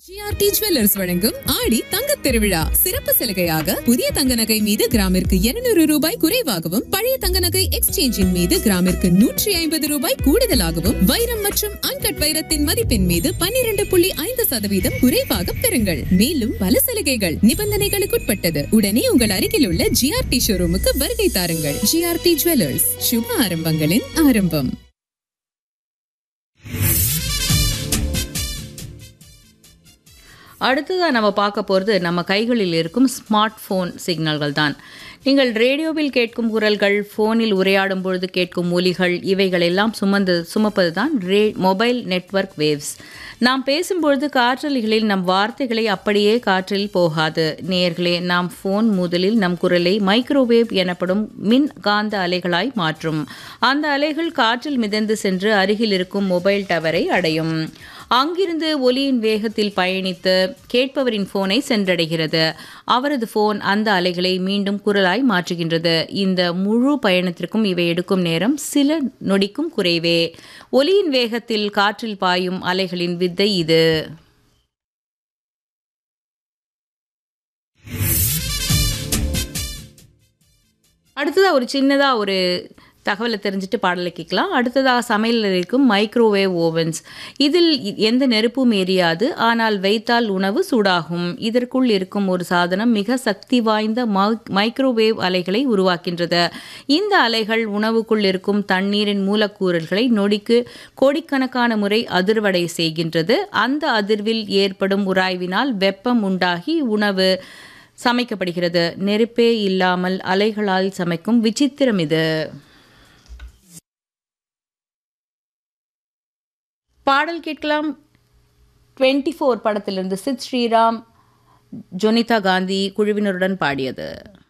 GRT jewellers வழங்கும் ஆடி தங்கத் திருவிழா சிறப்பு சலுகையாக புதிய தங்க நகை மீது கிராமிற்கு 200 ரூபாய் குறைவாகவும் பழைய தங்க நகை எக்ஸ்சேஞ்சின் மீது கிராமிற்கு நூற்றி ஐம்பது ரூபாய் கூடுதலாகவும் வைரம் மற்றும் அன்கட் வைரத்தின் மதிப்பின் மீது 12.5% புள்ளி ஐந்து சதவீதம் குறைவாக பெறுங்கள் மேலும் பல சலுகைகள் நிபந்தனைகளுக்குட்பட்டது உடனே உங்கள் அருகில் உள்ள ஜிஆர்டி ஷோரூமுக்கு வருகை தாருங்கள் ஜிஆர்டி ஜுவல்லர்ஸ் சுப ஆரம்பங்களின் ஆரம்பம் அடுத்ததாக நம்ம பார்க்க போகிறது நம்ம கைகளில் இருக்கும் ஸ்மார்ட் ஃபோன் சிக்னல்கள் தான் நீங்கள் ரேடியோவில் கேட்கும் குரல்கள் ஃபோனில் உரையாடும் பொழுது கேட்கும் ஒலிகள் இவைகள் எல்லாம் சுமந்து சுமப்பது தான் ரே மொபைல் நெட்வொர்க் வேவ்ஸ் நாம் பேசும்பொழுது காற்றலைகளில் நம் வார்த்தைகளை அப்படியே காற்றில் போகாது நேர்களே நாம் ஃபோன் முதலில் நம் குரலை மைக்ரோவேவ் எனப்படும் மின் காந்த அலைகளாய் மாற்றும் அந்த அலைகள் காற்றில் மிதந்து சென்று அருகில் இருக்கும் மொபைல் டவரை அடையும் அங்கிருந்து ஒலியின் வேகத்தில் பயணித்து கேட்பவரின் போனை சென்றடைகிறது அவரது போன் அந்த அலைகளை மீண்டும் குரலாய் மாற்றுகின்றது இந்த முழு பயணத்திற்கும் இவை எடுக்கும் நேரம் சில நொடிக்கும் குறைவே ஒலியின் வேகத்தில் காற்றில் பாயும் அலைகளின் வித்தை இது அடுத்ததாக ஒரு சின்னதாக ஒரு தகவலை தெரிஞ்சுட்டு பாடலை கேட்கலாம் அடுத்ததாக சமையலில் இருக்கும் மைக்ரோவேவ் ஓவன்ஸ் இதில் இ- எந்த நெருப்பும் எரியாது ஆனால் வைத்தால் உணவு சூடாகும் இதற்குள் இருக்கும் ஒரு சாதனம் மிக சக்தி வாய்ந்த மை- மைக்ரோவேவ் அலைகளை உருவாக்கின்றது இந்த அலைகள் உணவுக்குள் இருக்கும் தண்ணீரின் மூலக்கூறுகளை நொடிக்கு கோடிக்கணக்கான முறை அதிர்வடை செய்கின்றது அந்த அதிர்வில் ஏற்படும் உராய்வினால் வெப்பம் உண்டாகி உணவு சமைக்கப்படுகிறது நெருப்பே இல்லாமல் அலைகளால் சமைக்கும் விசித்திரம் இது பாடல் கேட்கலாம் டுவெண்ட்டி ஃபோர் படத்திலிருந்து சித் ஸ்ரீராம் ஜொனிதா காந்தி குழுவினருடன் பாடியது